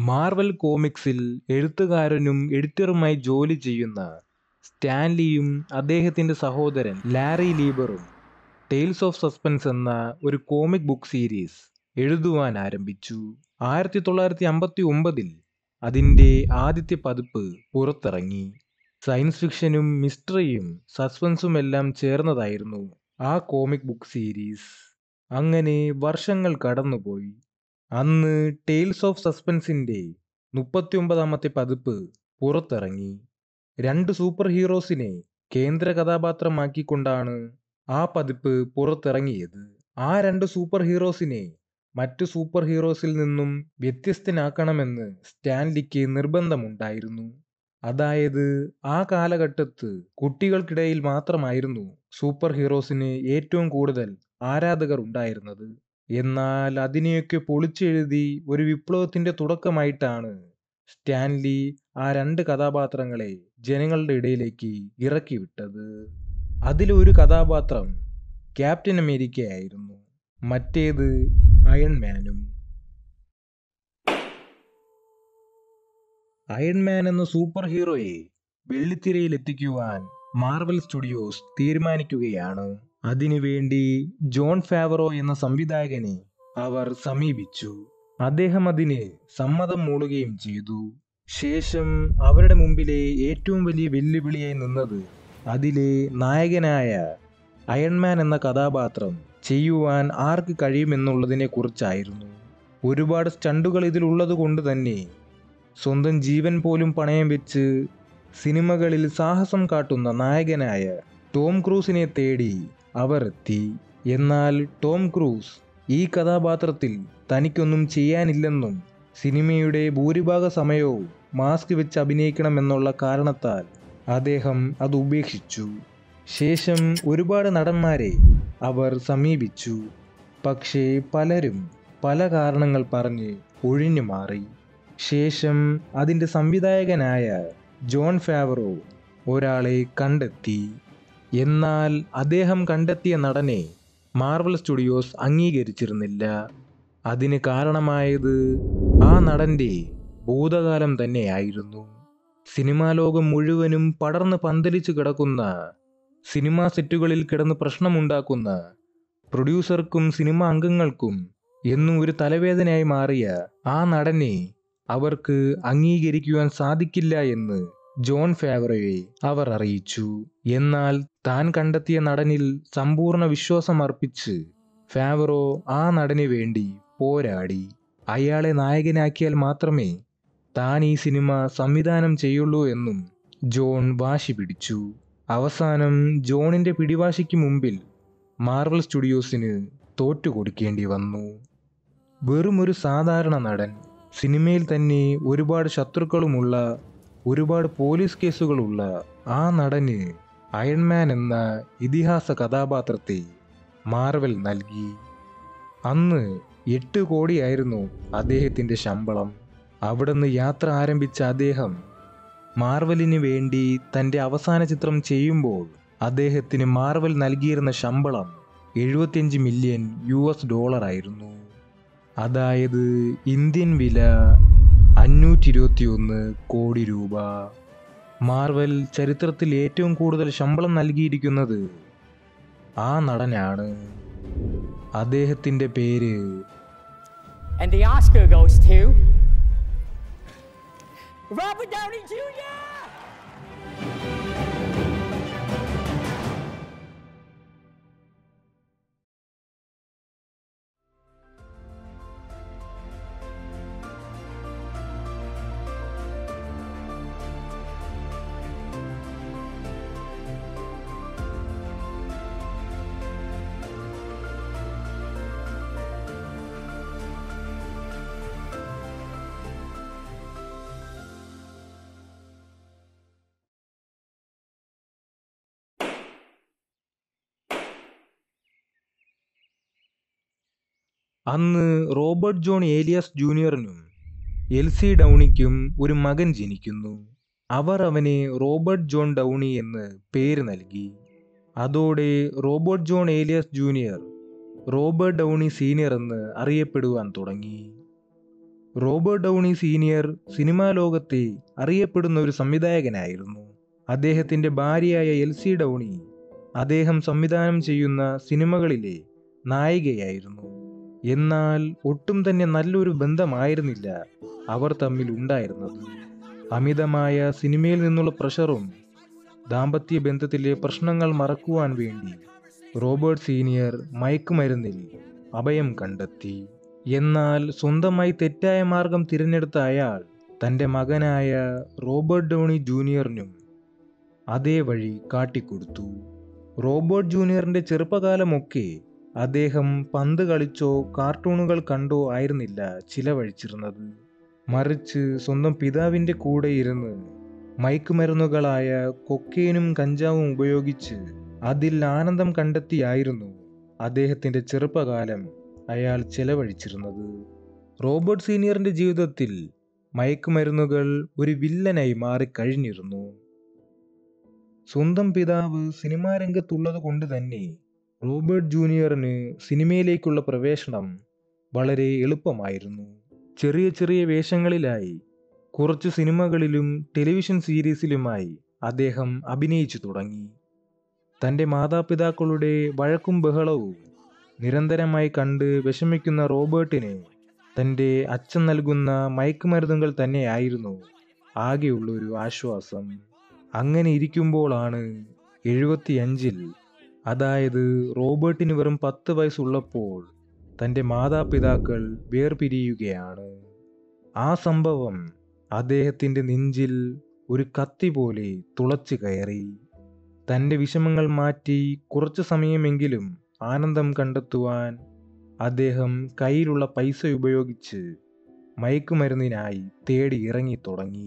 Marvel കോമിക്സിൽ എഴുത്തുകാരനും എഡിറ്ററുമായി ജോലി ചെയ്യുന്ന സ്റ്റാൻലിയും അദ്ദേഹത്തിൻ്റെ സഹോദരൻ ലാറി ലീബറും ടെയിൽസ് ഓഫ് സസ്പെൻസ് എന്ന ഒരു കോമിക് ബുക്ക് സീരീസ് എഴുതുവാൻ ആരംഭിച്ചു ആയിരത്തി തൊള്ളായിരത്തി അമ്പത്തി ഒമ്പതിൽ അതിൻ്റെ ആദ്യത്തെ പതിപ്പ് പുറത്തിറങ്ങി സയൻസ് ഫിക്ഷനും മിസ്റ്ററിയും സസ്പെൻസും എല്ലാം ചേർന്നതായിരുന്നു ആ കോമിക് ബുക്ക് സീരീസ് അങ്ങനെ വർഷങ്ങൾ കടന്നുപോയി അന്ന് ടെയിൽസ് ഓഫ് സസ്പെൻസിൻ്റെ മുപ്പത്തിയൊമ്പതാമത്തെ പതിപ്പ് പുറത്തിറങ്ങി രണ്ട് സൂപ്പർ ഹീറോസിനെ കേന്ദ്ര കഥാപാത്രമാക്കിക്കൊണ്ടാണ് ആ പതിപ്പ് പുറത്തിറങ്ങിയത് ആ രണ്ട് സൂപ്പർ ഹീറോസിനെ മറ്റു സൂപ്പർ ഹീറോസിൽ നിന്നും വ്യത്യസ്തനാക്കണമെന്ന് സ്റ്റാൻലിക്ക് നിർബന്ധമുണ്ടായിരുന്നു അതായത് ആ കാലഘട്ടത്ത് കുട്ടികൾക്കിടയിൽ മാത്രമായിരുന്നു സൂപ്പർ ഹീറോസിന് ഏറ്റവും കൂടുതൽ ആരാധകർ ഉണ്ടായിരുന്നത് എന്നാൽ അതിനെയൊക്കെ പൊളിച്ചെഴുതി ഒരു വിപ്ലവത്തിന്റെ തുടക്കമായിട്ടാണ് സ്റ്റാൻലി ആ രണ്ട് കഥാപാത്രങ്ങളെ ജനങ്ങളുടെ ഇടയിലേക്ക് ഇറക്കി വിട്ടത് അതിലൊരു കഥാപാത്രം ക്യാപ്റ്റൻ അമേരിക്കയായിരുന്നു മറ്റേത് അയൺമാനും അയൺമാൻ എന്ന സൂപ്പർ ഹീറോയെ വെള്ളിത്തിരയിൽ എത്തിക്കുവാൻ മാർവൽ സ്റ്റുഡിയോസ് തീരുമാനിക്കുകയാണ് അതിനുവേണ്ടി ജോൺ ഫാവറോ എന്ന സംവിധായകനെ അവർ സമീപിച്ചു അദ്ദേഹം അതിന് സമ്മതം മൂളുകയും ചെയ്തു ശേഷം അവരുടെ മുമ്പിലെ ഏറ്റവും വലിയ വെല്ലുവിളിയായി നിന്നത് അതിലെ നായകനായ അയൺമാൻ എന്ന കഥാപാത്രം ചെയ്യുവാൻ ആർക്ക് കഴിയുമെന്നുള്ളതിനെ കുറിച്ചായിരുന്നു ഒരുപാട് സ്റ്റണ്ടുകൾ ഇതിലുള്ളത് കൊണ്ട് തന്നെ സ്വന്തം ജീവൻ പോലും പണയം വെച്ച് സിനിമകളിൽ സാഹസം കാട്ടുന്ന നായകനായ ടോം ക്രൂസിനെ തേടി അവർ എത്തി എന്നാൽ ടോം ക്രൂസ് ഈ കഥാപാത്രത്തിൽ തനിക്കൊന്നും ചെയ്യാനില്ലെന്നും സിനിമയുടെ ഭൂരിഭാഗ സമയവും മാസ്ക് വെച്ച് അഭിനയിക്കണമെന്നുള്ള കാരണത്താൽ അദ്ദേഹം അത് ഉപേക്ഷിച്ചു ശേഷം ഒരുപാട് നടന്മാരെ അവർ സമീപിച്ചു പക്ഷേ പലരും പല കാരണങ്ങൾ പറഞ്ഞ് ഒഴിഞ്ഞു മാറി ശേഷം അതിൻ്റെ സംവിധായകനായ ജോൺ ഫാവറോ ഒരാളെ കണ്ടെത്തി എന്നാൽ അദ്ദേഹം കണ്ടെത്തിയ നടനെ മാർവൽ സ്റ്റുഡിയോസ് അംഗീകരിച്ചിരുന്നില്ല അതിന് കാരണമായത് ആ നടൻ്റെ ഭൂതകാലം തന്നെയായിരുന്നു സിനിമാ ലോകം മുഴുവനും പടർന്ന് പന്തലിച്ചു കിടക്കുന്ന സിനിമാ സെറ്റുകളിൽ കിടന്ന് പ്രശ്നമുണ്ടാക്കുന്ന പ്രൊഡ്യൂസർക്കും സിനിമ അംഗങ്ങൾക്കും എന്നും ഒരു തലവേദനയായി മാറിയ ആ നടനെ അവർക്ക് അംഗീകരിക്കുവാൻ സാധിക്കില്ല എന്ന് ജോൺ ഫേവറയെ അവർ അറിയിച്ചു എന്നാൽ താൻ കണ്ടെത്തിയ നടനിൽ സമ്പൂർണ്ണ വിശ്വാസം അർപ്പിച്ച് ഫേവറോ ആ നടന് വേണ്ടി പോരാടി അയാളെ നായകനാക്കിയാൽ മാത്രമേ താൻ ഈ സിനിമ സംവിധാനം ചെയ്യുള്ളൂ എന്നും ജോൺ വാശി പിടിച്ചു അവസാനം ജോണിന്റെ പിടിവാശിക്ക് മുമ്പിൽ മാർവൽ സ്റ്റുഡിയോസിന് തോറ്റുകൊടുക്കേണ്ടി വന്നു വെറും ഒരു സാധാരണ നടൻ സിനിമയിൽ തന്നെ ഒരുപാട് ശത്രുക്കളുമുള്ള ഒരുപാട് പോലീസ് കേസുകളുള്ള ആ നടന് അയൺമാൻ എന്ന ഇതിഹാസ കഥാപാത്രത്തെ മാർവൽ നൽകി അന്ന് എട്ട് കോടിയായിരുന്നു അദ്ദേഹത്തിൻ്റെ ശമ്പളം അവിടുന്ന് യാത്ര ആരംഭിച്ച അദ്ദേഹം മാർവലിന് വേണ്ടി തൻ്റെ അവസാന ചിത്രം ചെയ്യുമ്പോൾ അദ്ദേഹത്തിന് മാർവൽ നൽകിയിരുന്ന ശമ്പളം എഴുപത്തിയഞ്ച് മില്യൺ യു എസ് ഡോളർ ആയിരുന്നു അതായത് ഇന്ത്യൻ വില അഞ്ഞൂറ്റി ഇരുപത്തി ഒന്ന് കോടി രൂപ മാർവൽ ചരിത്രത്തിൽ ഏറ്റവും കൂടുതൽ ശമ്പളം നൽകിയിരിക്കുന്നത് ആ നടനാണ് അദ്ദേഹത്തിൻ്റെ പേര് And the Oscar goes to Robert Downey Jr. അന്ന് റോബർട്ട് ജോൺ ഏലിയാസ് ജൂനിയറിനും എൽ സി ഡൗണിക്കും ഒരു മകൻ ജനിക്കുന്നു അവർ അവനെ റോബർട്ട് ജോൺ ഡൗണി എന്ന് പേര് നൽകി അതോടെ Robert John Elias junior Robert Downey senior എന്ന് അറിയപ്പെടുവാൻ തുടങ്ങി റോബർട്ട് ഡൗണി സീനിയർ സിനിമാ ലോകത്തെ അറിയപ്പെടുന്ന ഒരു സംവിധായകനായിരുന്നു അദ്ദേഹത്തിൻ്റെ ഭാര്യയായ എൽസി ഡൗണി അദ്ദേഹം സംവിധാനം ചെയ്യുന്ന സിനിമകളിലെ നായികയായിരുന്നു എന്നാൽ ഒട്ടും തന്നെ നല്ലൊരു ബന്ധമായിരുന്നില്ല അവർ തമ്മിൽ ഉണ്ടായിരുന്നത് അമിതമായ സിനിമയിൽ നിന്നുള്ള പ്രഷറും ദാമ്പത്യ ബന്ധത്തിലെ പ്രശ്നങ്ങൾ മറക്കുവാൻ വേണ്ടി റോബർട്ട് സീനിയർ മയക്കുമരുന്നിൽ അഭയം കണ്ടെത്തി എന്നാൽ സ്വന്തമായി തെറ്റായ മാർഗം തിരഞ്ഞെടുത്ത അയാൾ തൻ്റെ മകനായ റോബർട്ട് ഡോണി ജൂനിയറിനും അതേ വഴി കാട്ടിക്കൊടുത്തു റോബർട്ട് ജൂനിയറിൻ്റെ ചെറുപ്പകാലമൊക്കെ അദ്ദേഹം പന്ത് കളിച്ചോ കാർട്ടൂണുകൾ കണ്ടോ ആയിരുന്നില്ല ചിലവഴിച്ചിരുന്നത് മറിച്ച് സ്വന്തം പിതാവിൻ്റെ കൂടെ ഇരുന്ന് മയക്കുമരുന്നുകളായ കൊക്കേനും കഞ്ചാവും ഉപയോഗിച്ച് അതിൽ ആനന്ദം കണ്ടെത്തിയായിരുന്നു അദ്ദേഹത്തിൻ്റെ ചെറുപ്പകാലം അയാൾ ചെലവഴിച്ചിരുന്നത് റോബർട്ട് സീനിയറിൻ്റെ ജീവിതത്തിൽ മയക്കുമരുന്നുകൾ ഒരു വില്ലനായി മാറിക്കഴിഞ്ഞിരുന്നു സ്വന്തം പിതാവ് സിനിമാ രംഗത്തുള്ളത് കൊണ്ട് തന്നെ റോബർട്ട് ജൂനിയറിന് സിനിമയിലേക്കുള്ള പ്രവേശനം വളരെ എളുപ്പമായിരുന്നു ചെറിയ ചെറിയ വേഷങ്ങളിലായി കുറച്ച് സിനിമകളിലും ടെലിവിഷൻ സീരീസിലുമായി അദ്ദേഹം അഭിനയിച്ചു തുടങ്ങി തൻ്റെ മാതാപിതാക്കളുടെ വഴക്കും ബഹളവും നിരന്തരമായി കണ്ട് വിഷമിക്കുന്ന റോബർട്ടിന് തൻ്റെ അച്ഛൻ നൽകുന്ന മയക്കുമരുന്നുകൾ തന്നെയായിരുന്നു ആകെയുള്ള ഒരു ആശ്വാസം അങ്ങനെ ഇരിക്കുമ്പോഴാണ് എഴുപത്തിയഞ്ചിൽ അതായത് റോബർട്ടിന് വെറും പത്ത് വയസ്സുള്ളപ്പോൾ തൻ്റെ മാതാപിതാക്കൾ വേർപിരിയുകയാണ് ആ സംഭവം അദ്ദേഹത്തിൻ്റെ നെഞ്ചിൽ ഒരു കത്തി പോലെ തുളച്ചു കയറി തൻ്റെ വിഷമങ്ങൾ മാറ്റി കുറച്ചു സമയമെങ്കിലും ആനന്ദം കണ്ടെത്തുവാൻ അദ്ദേഹം കയ്യിലുള്ള പൈസ ഉപയോഗിച്ച് മയക്കുമരുന്നിനായി തേടി ഇറങ്ങി തുടങ്ങി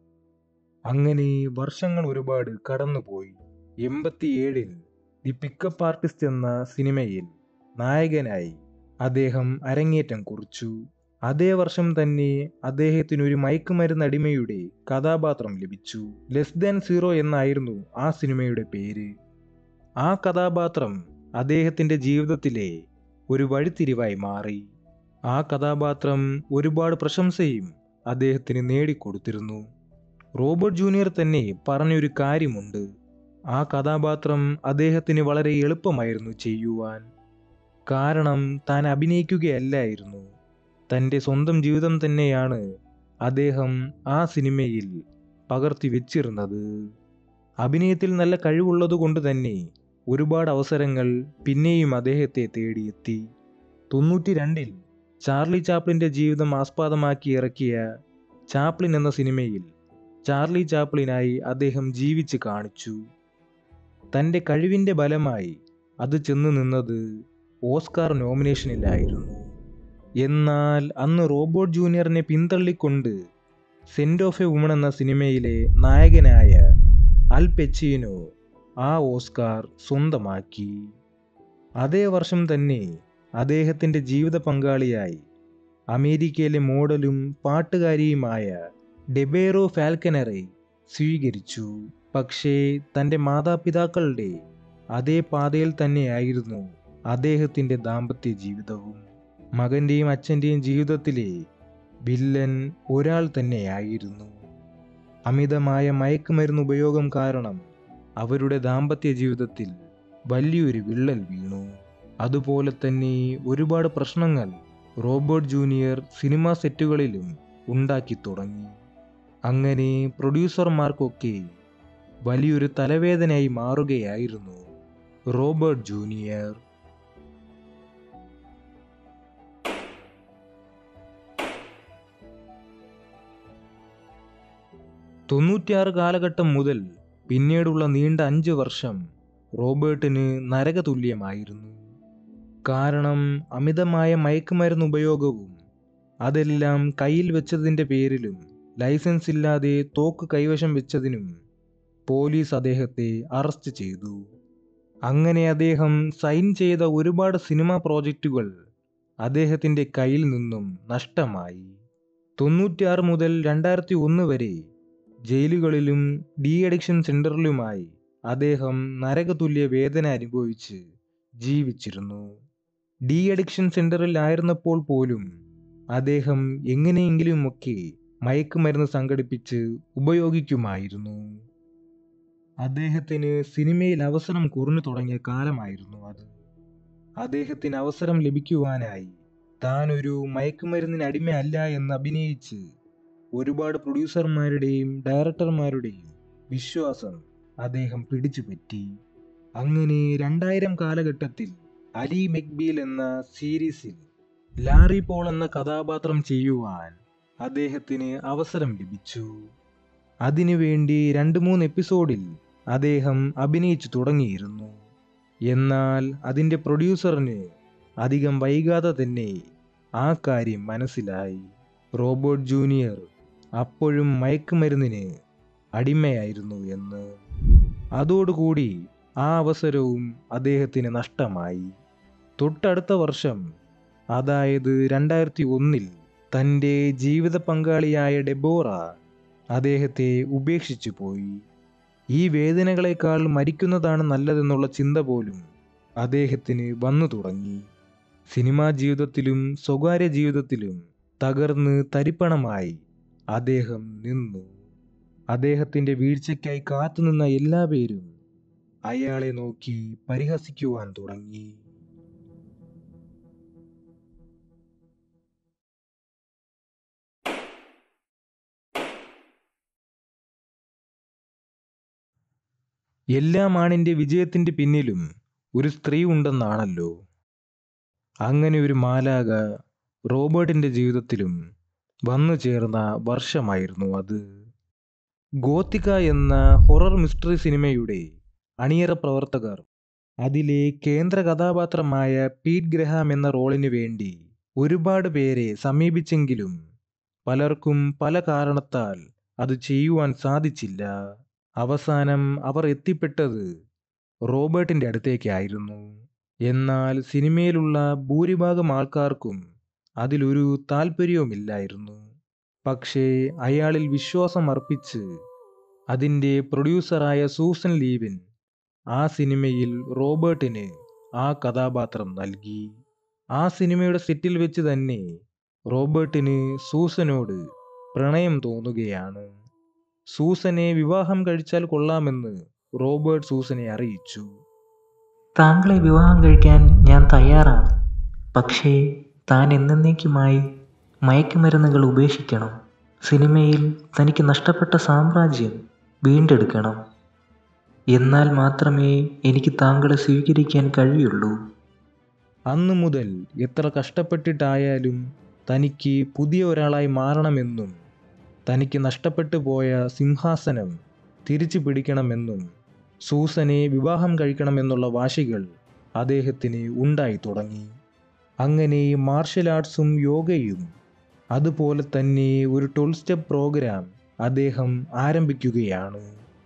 അങ്ങനെ വർഷങ്ങൾ ഒരുപാട് കടന്നുപോയി എൺപത്തിയേഴിൽ ദി പിക്കപ്പ് ആർട്ടിസ്റ്റ് എന്ന സിനിമയിൽ നായകനായി അദ്ദേഹം അരങ്ങേറ്റം കുറിച്ചു അതേ വർഷം തന്നെ അദ്ദേഹത്തിന് ഒരു മയക്കുമരുന്ന് അടിമയുടെ കഥാപാത്രം ലഭിച്ചു ലെസ് ദാൻ സീറോ എന്നായിരുന്നു ആ സിനിമയുടെ പേര് ആ കഥാപാത്രം അദ്ദേഹത്തിൻ്റെ ജീവിതത്തിലെ ഒരു വഴിത്തിരിവായി മാറി ആ കഥാപാത്രം ഒരുപാട് പ്രശംസയും അദ്ദേഹത്തിന് നേടിക്കൊടുത്തിരുന്നു റോബർട്ട് ജൂനിയർ തന്നെ പറഞ്ഞൊരു കാര്യമുണ്ട് ആ കഥാപാത്രം അദ്ദേഹത്തിന് വളരെ എളുപ്പമായിരുന്നു ചെയ്യുവാൻ കാരണം താൻ അഭിനയിക്കുകയല്ലായിരുന്നു തൻ്റെ സ്വന്തം ജീവിതം തന്നെയാണ് അദ്ദേഹം ആ സിനിമയിൽ പകർത്തി വെച്ചിരുന്നത് അഭിനയത്തിൽ നല്ല കഴിവുള്ളതുകൊണ്ട് തന്നെ ഒരുപാട് അവസരങ്ങൾ പിന്നെയും അദ്ദേഹത്തെ തേടിയെത്തി തൊണ്ണൂറ്റി രണ്ടിൽ ചാർലി ചാപ്ലിൻ്റെ ജീവിതം ആസ്പദമാക്കി ഇറക്കിയ ചാപ്ലിൻ എന്ന സിനിമയിൽ ചാർലി ചാപ്ലിനായി അദ്ദേഹം ജീവിച്ച് കാണിച്ചു തൻ്റെ കഴിവിൻ്റെ ബലമായി അത് ചെന്നു നിന്നത് ഓസ്കാർ നോമിനേഷനിലായിരുന്നു എന്നാൽ അന്ന് റോബോട്ട് ജൂനിയറിനെ പിന്തള്ളിക്കൊണ്ട് സെൻറ് ഓഫ് എ വുമൺ എന്ന സിനിമയിലെ നായകനായ അൽ പെച്ചീനോ ആ ഓസ്കാർ സ്വന്തമാക്കി അതേ വർഷം തന്നെ അദ്ദേഹത്തിൻ്റെ ജീവിത പങ്കാളിയായി അമേരിക്കയിലെ മോഡലും പാട്ടുകാരിയുമായ ഡെബേറോ ഫാൽക്കനറെ സ്വീകരിച്ചു പക്ഷേ തൻ്റെ മാതാപിതാക്കളുടെ അതേ പാതയിൽ തന്നെയായിരുന്നു അദ്ദേഹത്തിൻ്റെ ദാമ്പത്യ ജീവിതവും മകൻ്റെയും അച്ഛൻ്റെയും ജീവിതത്തിലെ വില്ലൻ ഒരാൾ തന്നെയായിരുന്നു അമിതമായ മയക്കുമരുന്ന് ഉപയോഗം കാരണം അവരുടെ ദാമ്പത്യ ജീവിതത്തിൽ വലിയൊരു വിള്ളൽ വീണു അതുപോലെ തന്നെ ഒരുപാട് പ്രശ്നങ്ങൾ റോബർട്ട് ജൂനിയർ സിനിമാ സെറ്റുകളിലും ഉണ്ടാക്കി തുടങ്ങി അങ്ങനെ പ്രൊഡ്യൂസർമാർക്കൊക്കെ വലിയൊരു തലവേദനയായി മാറുകയായിരുന്നു റോബർട്ട് ജൂനിയർ തൊണ്ണൂറ്റിയാറ് കാലഘട്ടം മുതൽ പിന്നീടുള്ള നീണ്ട അഞ്ച് വർഷം റോബർട്ടിന് നരകതുല്യമായിരുന്നു കാരണം അമിതമായ മയക്കുമരുന്ന് ഉപയോഗവും അതെല്ലാം കയ്യിൽ വെച്ചതിൻ്റെ പേരിലും ലൈസൻസ് ഇല്ലാതെ തോക്ക് കൈവശം വെച്ചതിനും പോലീസ് അദ്ദേഹത്തെ അറസ്റ്റ് ചെയ്തു അങ്ങനെ അദ്ദേഹം സൈൻ ചെയ്ത ഒരുപാട് സിനിമാ പ്രോജക്റ്റുകൾ അദ്ദേഹത്തിൻ്റെ കയ്യിൽ നിന്നും നഷ്ടമായി തൊണ്ണൂറ്റിയാറ് മുതൽ രണ്ടായിരത്തി ഒന്ന് വരെ ജയിലുകളിലും ഡി അഡിക്ഷൻ സെൻ്ററിലുമായി അദ്ദേഹം നരകതുല്യ വേദന അനുഭവിച്ച് ജീവിച്ചിരുന്നു ഡി അഡിക്ഷൻ സെൻ്ററിൽ ആയിരുന്നപ്പോൾ പോലും അദ്ദേഹം എങ്ങനെയെങ്കിലുമൊക്കെ മയക്കുമരുന്ന് സംഘടിപ്പിച്ച് ഉപയോഗിക്കുമായിരുന്നു അദ്ദേഹത്തിന് സിനിമയിൽ അവസരം കുറഞ്ഞു തുടങ്ങിയ കാലമായിരുന്നു അത് അദ്ദേഹത്തിന് അവസരം ലഭിക്കുവാനായി താൻ ഒരു മയക്കുമരുന്നിന് അടിമയല്ല എന്ന് അഭിനയിച്ച് ഒരുപാട് പ്രൊഡ്യൂസർമാരുടെയും ഡയറക്ടർമാരുടെയും വിശ്വാസം അദ്ദേഹം പിടിച്ചുപറ്റി അങ്ങനെ രണ്ടായിരം കാലഘട്ടത്തിൽ അലി മെക്ബീൽ എന്ന സീരീസിൽ ലാറി പോൾ എന്ന കഥാപാത്രം ചെയ്യുവാൻ അദ്ദേഹത്തിന് അവസരം ലഭിച്ചു അതിനുവേണ്ടി രണ്ട് മൂന്ന് എപ്പിസോഡിൽ അദ്ദേഹം അഭിനയിച്ചു തുടങ്ങിയിരുന്നു എന്നാൽ അതിൻ്റെ പ്രൊഡ്യൂസറിന് അധികം വൈകാതെ തന്നെ ആ കാര്യം മനസ്സിലായി റോബോട്ട് ജൂനിയർ അപ്പോഴും മയക്കുമരുന്നിന് അടിമയായിരുന്നു എന്ന് അതോടുകൂടി ആ അവസരവും അദ്ദേഹത്തിന് നഷ്ടമായി തൊട്ടടുത്ത വർഷം അതായത് രണ്ടായിരത്തി ഒന്നിൽ തൻ്റെ ജീവിത പങ്കാളിയായ ഡെബോറ അദ്ദേഹത്തെ ഉപേക്ഷിച്ചു പോയി ഈ വേദനകളെക്കാൾ മരിക്കുന്നതാണ് നല്ലതെന്നുള്ള ചിന്ത പോലും അദ്ദേഹത്തിന് വന്നു തുടങ്ങി സിനിമാ ജീവിതത്തിലും സ്വകാര്യ ജീവിതത്തിലും തകർന്ന് തരിപ്പണമായി അദ്ദേഹം നിന്നു അദ്ദേഹത്തിൻ്റെ വീഴ്ചയ്ക്കായി കാത്തുനിന്ന എല്ലാവരും അയാളെ നോക്കി പരിഹസിക്കുവാൻ തുടങ്ങി എല്ലാ ആണിൻ്റെ വിജയത്തിൻ്റെ പിന്നിലും ഒരു സ്ത്രീ ഉണ്ടെന്നാണല്ലോ അങ്ങനെ ഒരു മാലാക റോബർട്ടിൻ്റെ ജീവിതത്തിലും വന്നു ചേർന്ന വർഷമായിരുന്നു അത് ഗോത്തിക എന്ന ഹൊറർ മിസ്റ്ററി സിനിമയുടെ അണിയറ പ്രവർത്തകർ അതിലെ കേന്ദ്ര കഥാപാത്രമായ പീറ്റ് ഗ്രഹാം എന്ന റോളിന് വേണ്ടി ഒരുപാട് പേരെ സമീപിച്ചെങ്കിലും പലർക്കും പല കാരണത്താൽ അത് ചെയ്യുവാൻ സാധിച്ചില്ല അവസാനം അവർ എത്തിപ്പെട്ടത് റോബർട്ടിൻ്റെ അടുത്തേക്കായിരുന്നു എന്നാൽ സിനിമയിലുള്ള ഭൂരിഭാഗം ആൾക്കാർക്കും അതിലൊരു താല്പര്യവുമില്ലായിരുന്നു പക്ഷേ അയാളിൽ വിശ്വാസം അർപ്പിച്ച് അതിൻ്റെ പ്രൊഡ്യൂസറായ സൂസൻ ലീവിൻ ആ സിനിമയിൽ റോബർട്ടിന് ആ കഥാപാത്രം നൽകി ആ സിനിമയുടെ സെറ്റിൽ വെച്ച് തന്നെ റോബർട്ടിന് സൂസനോട് പ്രണയം തോന്നുകയാണ് സൂസനെ വിവാഹം കഴിച്ചാൽ കൊള്ളാമെന്ന് റോബർട്ട് സൂസനെ അറിയിച്ചു താങ്കളെ വിവാഹം കഴിക്കാൻ ഞാൻ തയ്യാറാണ് പക്ഷേ താൻ എന്നേക്കുമായി മയക്കുമരുന്നുകൾ ഉപേക്ഷിക്കണം സിനിമയിൽ തനിക്ക് നഷ്ടപ്പെട്ട സാമ്രാജ്യം വീണ്ടെടുക്കണം എന്നാൽ മാത്രമേ എനിക്ക് താങ്കളെ സ്വീകരിക്കാൻ കഴിയുള്ളൂ അന്നു മുതൽ എത്ര കഷ്ടപ്പെട്ടിട്ടായാലും തനിക്ക് പുതിയ ഒരാളായി മാറണമെന്നും തനിക്ക് നഷ്ടപ്പെട്ടു പോയ സിംഹാസനം തിരിച്ചു പിടിക്കണമെന്നും സൂസനെ വിവാഹം കഴിക്കണമെന്നുള്ള വാശികൾ അദ്ദേഹത്തിന് ഉണ്ടായി തുടങ്ങി അങ്ങനെ മാർഷൽ ആർട്സും യോഗയും അതുപോലെ തന്നെ ഒരു ട്വൽവ് സ്റ്റെപ്പ് പ്രോഗ്രാം അദ്ദേഹം ആരംഭിക്കുകയാണ്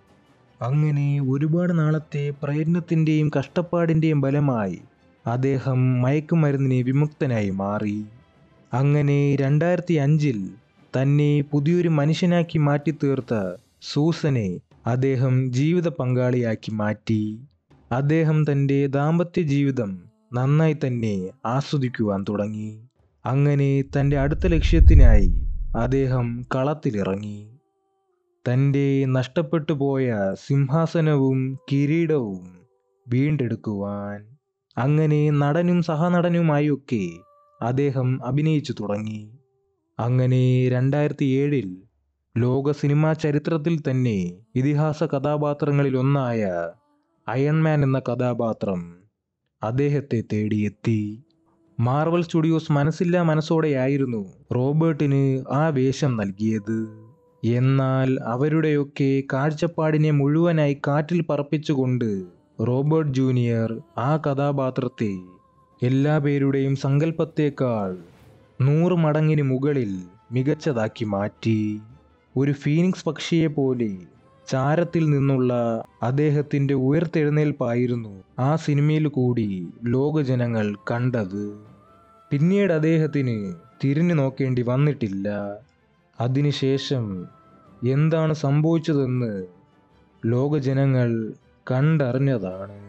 അങ്ങനെ ഒരുപാട് നാളത്തെ പ്രയത്നത്തിൻ്റെയും കഷ്ടപ്പാടിൻ്റെയും ഫലമായി അദ്ദേഹം മയക്കുമരുന്നിന് വിമുക്തനായി മാറി അങ്ങനെ രണ്ടായിരത്തി അഞ്ചിൽ തന്നെ പുതിയൊരു മനുഷ്യനാക്കി മാറ്റി തീർത്ത സൂസനെ അദ്ദേഹം ജീവിത പങ്കാളിയാക്കി മാറ്റി അദ്ദേഹം തൻ്റെ ദാമ്പത്യ ജീവിതം നന്നായി തന്നെ ആസ്വദിക്കുവാൻ തുടങ്ങി അങ്ങനെ തൻ്റെ അടുത്ത ലക്ഷ്യത്തിനായി അദ്ദേഹം കളത്തിലിറങ്ങി തൻ്റെ നഷ്ടപ്പെട്ടു പോയ സിംഹാസനവും കിരീടവും വീണ്ടെടുക്കുവാൻ അങ്ങനെ നടനും സഹനടനുമായൊക്കെ അദ്ദേഹം അഭിനയിച്ചു തുടങ്ങി അങ്ങനെ രണ്ടായിരത്തി ഏഴിൽ ലോക സിനിമാ ചരിത്രത്തിൽ തന്നെ ഇതിഹാസ കഥാപാത്രങ്ങളിൽ ഒന്നായ അയൺമാൻ എന്ന കഥാപാത്രം അദ്ദേഹത്തെ തേടിയെത്തി മാർവൽ സ്റ്റുഡിയോസ് മനസ്സില്ലാ മനസ്സോടെയായിരുന്നു റോബർട്ടിന് ആ വേഷം നൽകിയത് എന്നാൽ അവരുടെയൊക്കെ കാഴ്ചപ്പാടിനെ മുഴുവനായി കാറ്റിൽ പറപ്പിച്ചുകൊണ്ട് റോബർട്ട് ജൂനിയർ ആ കഥാപാത്രത്തെ എല്ലാ പേരുടെയും സങ്കല്പത്തേക്കാൾ നൂറ് മടങ്ങിന് മുകളിൽ മികച്ചതാക്കി മാറ്റി ഒരു ഫീനിക്സ് പക്ഷിയെ പോലെ ചാരത്തിൽ നിന്നുള്ള അദ്ദേഹത്തിൻ്റെ ഉയർത്തെഴുന്നേൽപ്പായിരുന്നു ആ സിനിമയിൽ കൂടി ലോകജനങ്ങൾ കണ്ടത് പിന്നീട് അദ്ദേഹത്തിന് തിരിഞ്ഞു നോക്കേണ്ടി വന്നിട്ടില്ല അതിനുശേഷം എന്താണ് സംഭവിച്ചതെന്ന് ലോകജനങ്ങൾ കണ്ടറിഞ്ഞതാണ്